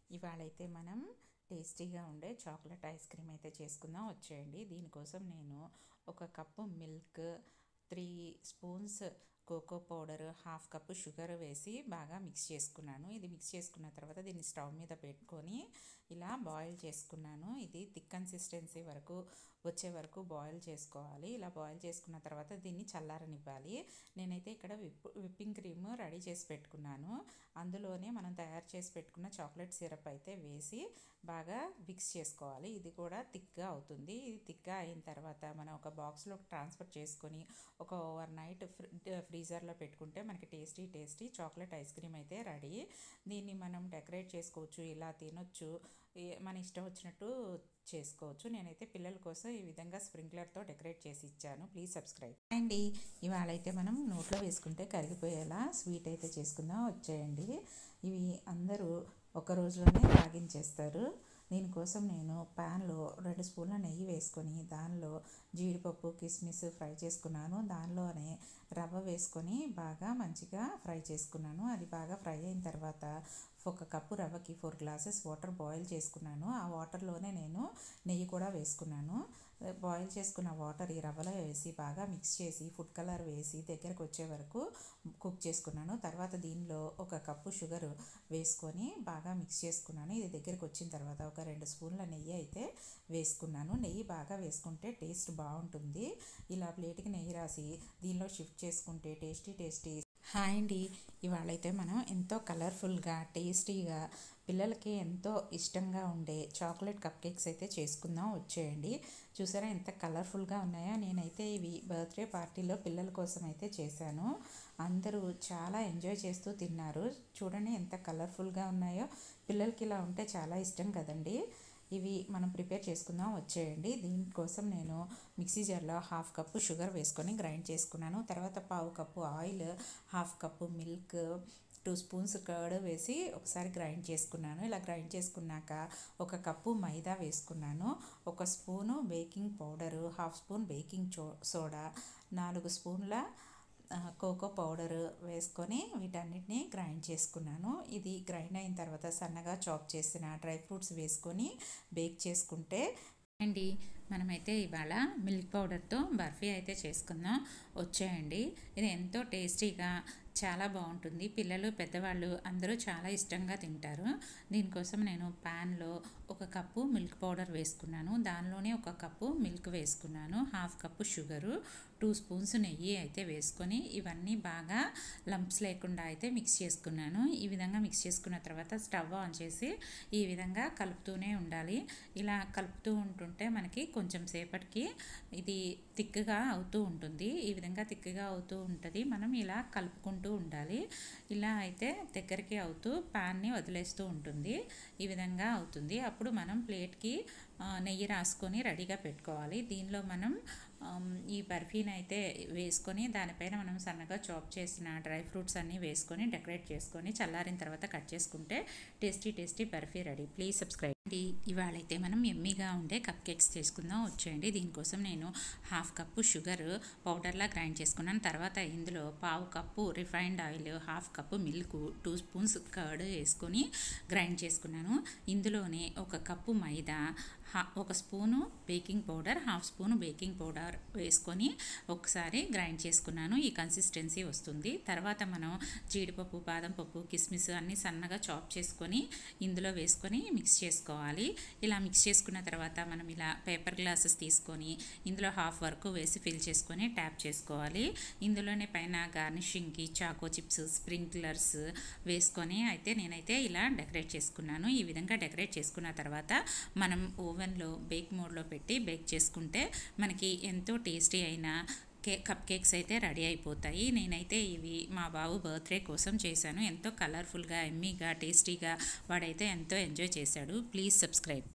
ఇవాళైతే మనం టేస్టీగా ఉండే చాక్లెట్ ఐస్ క్రీమ్ అయితే చేసుకుందాం వచ్చేయండి దీనికోసం నేను ఒక cup milk three spoons cocoa powder half cup sugar వేసి బాగా మిక్స్ చేసుకున్నాను ఇది మిక్స్ చేసుకున్న తర్వాత దీన్ని స్టవ్ మీద పెట్టుకొని ఇలా బాయిల్ చేసుకున్నాను ఇది థిక్ కన్సిస్టెన్సీ వరకు వచ్చే వరకు బాయిల్ చేసుకోవాలి ఇలా బాయిల్ చేసుకున్న తర్వాత దీన్ని చల్లారనివ్వాలి నేనైతే ఇక్కడ విప్ విప్పింగ్ క్రీమ్ రెడీ చేసి పెట్టుకున్నాను అందులోనే మనం తయారు చేసి పెట్టుకున్న చాక్లెట్ సిరప్ అయితే వేసి బాగా మిక్స్ చేసుకోవాలి ఇది కూడా థిక్గా అవుతుంది ఇది థిక్గా అయిన తర్వాత మనం ఒక బాక్స్లో ట్రాన్స్ఫర్ చేసుకొని ఒక ఓవర్ నైట్ ఫ్రీజర్లో పెట్టుకుంటే మనకి tasty tasty chocolate ice cream అయితే రెడీ దీన్ని మనం డెకరేట్ చేసుకోవచ్చు ఇలా తినొచ్చు మన ఇష్టం వచ్చినట్టు చేసుకోవచ్చు నేనైతే పిల్లల కోసం ఈ విధంగా స్ప్రింక్లర్తో డెకరేట్ చేసి ఇచ్చాను ప్లీజ్ సబ్స్క్రైబ్ అండి ఇవాళ అయితే మనం నోట్లో వేసుకుంటే కరిగిపోయేలా స్వీట్ అయితే చేసుకుందాం వచ్చేయండి ఇవి అందరూ ఒక రోజులోనే తాగించేస్తారు దీనికోసం నేను ప్యాన్లో రెండు స్పూన్ల నెయ్యి వేసుకొని దానిలో జీడిపప్పు కిస్మిస్ ఫ్రై చేసుకున్నాను దానిలోనే రవ్వ వేసుకొని బాగా మంచిగా ఫ్రై చేసుకున్నాను అది బాగా ఫ్రై అయిన తర్వాత ఒక కప్పు రవ్వకి ఫోర్ గ్లాసెస్ వాటర్ బాయిల్ చేసుకున్నాను ఆ వాటర్లోనే నేను నెయ్యి కూడా వేసుకున్నాను బాయిల్ చేసుకున్న వాటర్ ఈ రవ్వలో వేసి బాగా మిక్స్ చేసి ఫుడ్ కలర్ వేసి దగ్గరకు వచ్చే వరకు కుక్ చేసుకున్నాను తర్వాత దీనిలో ఒక కప్పు షుగర్ వేసుకొని బాగా మిక్స్ చేసుకున్నాను ఇది దగ్గరకు వచ్చిన తర్వాత ఒక రెండు స్పూన్ల నెయ్యి అయితే వేసుకున్నాను నెయ్యి బాగా వేసుకుంటే టేస్ట్ బాగుంటుంది ఇలా ప్లేట్కి నెయ్యి రాసి దీనిలో షిఫ్ట్ చేసుకుంటే టేస్టీ టేస్టీ హాయ్ అండి ఇవాళైతే మనం ఎంతో కలర్ఫుల్గా టేస్టీగా పిల్లలకి ఎంతో ఇష్టంగా ఉండే చాక్లెట్ కప్ కేక్స్ అయితే చేసుకుందాం వచ్చేయండి చూసారా ఎంత కలర్ఫుల్గా ఉన్నాయో నేనైతే ఇవి బర్త్డే పార్టీలో పిల్లల కోసం అయితే చేశాను అందరూ చాలా ఎంజాయ్ చేస్తూ తిన్నారు చూడండి ఎంత కలర్ఫుల్గా ఉన్నాయో పిల్లలకి ఇలా ఉంటే చాలా ఇష్టం కదండి ఇవి మనం ప్రిపేర్ చేసుకుందాం వచ్చేయండి దీనికోసం నేను మిక్సీ జార్లో హాఫ్ కప్పు షుగర్ వేసుకొని గ్రైండ్ చేసుకున్నాను తర్వాత పావు cup oil half cup milk two spoons curd వేసి ఒకసారి గ్రైండ్ చేసుకున్నాను ఇలా గ్రైండ్ చేసుకున్నాక ఒక కప్పు మైదా వేసుకున్నాను ఒక spoon baking powder half spoon baking చో సోడా నాలుగు స్పూన్ల కోకో పౌడర్ వేసుకొని వీటన్నిటిని గ్రైండ్ చేసుకున్నాను ఇది గ్రైండ్ అయిన తర్వాత సన్నగా చాప్ చేసిన డ్రై ఫ్రూట్స్ వేసుకొని బేక్ చేసుకుంటే అండి మనమైతే ఇవాళ మిల్క్ పౌడర్తో బర్ఫీ అయితే చేసుకుందాం వచ్చేయండి ఇది ఎంతో టేస్టీగా చాలా బాగుంటుంది పిల్లలు పెద్దవాళ్ళు అందరూ చాలా ఇష్టంగా తింటారు దీనికోసం నేను ప్యాన్లో ఒక కప్పు మిల్క్ పౌడర్ వేసుకున్నాను దానిలోనే ఒక కప్పు మిల్క్ వేసుకున్నాను half cup sugar two spoons నెయ్యి అయితే వేసుకొని ఇవన్నీ బాగా లంప్స్ లేకుండా అయితే మిక్స్ చేసుకున్నాను ఈ విధంగా మిక్స్ చేసుకున్న తర్వాత స్టవ్ ఆన్ చేసి ఈ విధంగా కలుపుతూనే ఉండాలి ఇలా కలుపుతూ ఉంటుంటే మనకి కొంచెం సేపటికి ఇది తిక్కుగా అవుతూ ఉంటుంది ఈ విధంగా తిక్కుగా అవుతూ ఉంటుంది మనం ఇలా కలుపుకుంటూ ఉండాలి ఇలా అయితే దగ్గరికి అవుతూ ప్యాన్ని వదిలేస్తూ ఉంటుంది ఈ విధంగా అవుతుంది అప్పుడు మనం ప్లేట్కి నెయ్యి రాసుకొని రెడీగా పెట్టుకోవాలి దీనిలో మనం ఈ బర్ఫీని అయితే వేసుకొని దానిపైన మనం సన్నగా చాప్ చేసిన డ్రై ఫ్రూట్స్ అన్నీ వేసుకొని డెకరేట్ చేసుకొని చల్లారిన తర్వాత కట్ చేసుకుంటే tasty tasty barfi ready please subscribe ఇవాళైతే మనం ఎమ్మీగా ఉండే కప్ కేక్స్ చేసుకుందాం వచ్చేయండి దీనికోసం నేను హాఫ్ కప్పు షుగర్ పౌడర్లా గ్రైండ్ చేసుకున్నాను తర్వాత ఇందులో పావు cup refined oil half cup milk two spoons curd వేసుకొని గ్రైండ్ చేసుకున్నాను ఇందులోనే ఒక కప్పు మైదా ఒక spoon baking powder half spoon baking powder వేసుకొని ఒకసారి గ్రైండ్ చేసుకున్నాను ఈ కన్సిస్టెన్సీ వస్తుంది తర్వాత మనం జీడిపప్పు బాదం పప్పు కిస్మిస్ అన్నీ సన్నగా చాప్ చేసుకొని ఇందులో వేసుకొని మిక్స్ చేసుకోవాలి ఇలా మిక్స్ చేసుకున్న తర్వాత మనం ఇలా పేపర్ గ్లాసెస్ తీసుకొని ఇందులో హాఫ్ వరకు వేసి ఫిల్ చేసుకొని ట్యాప్ చేసుకోవాలి ఇందులోనే పైన గార్నిషింగ్కి చాకో చిప్స్ స్ప్రింక్లర్స్ వేసుకొని అయితే నేనైతే ఇలా డెకరేట్ చేసుకున్నాను ఈ విధంగా డెకరేట్ చేసుకున్న తర్వాత మనం ఓవెన్లో బేక్ మోడ్లో పెట్టి బేక్ చేసుకుంటే మనకి ఎంతో టేస్టీ అయిన కే కప్ కేక్స్ అయితే రెడీ అయిపోతాయి నేనైతే ఇవి మా బాబు బర్త్డే కోసం చేశాను ఎంతో కలర్ఫుల్గా ఎమ్మీగా టేస్టీగా వాడైతే ఎంతో ఎంజాయ్ చేశాడు ప్లీజ్ సబ్స్క్రైబ్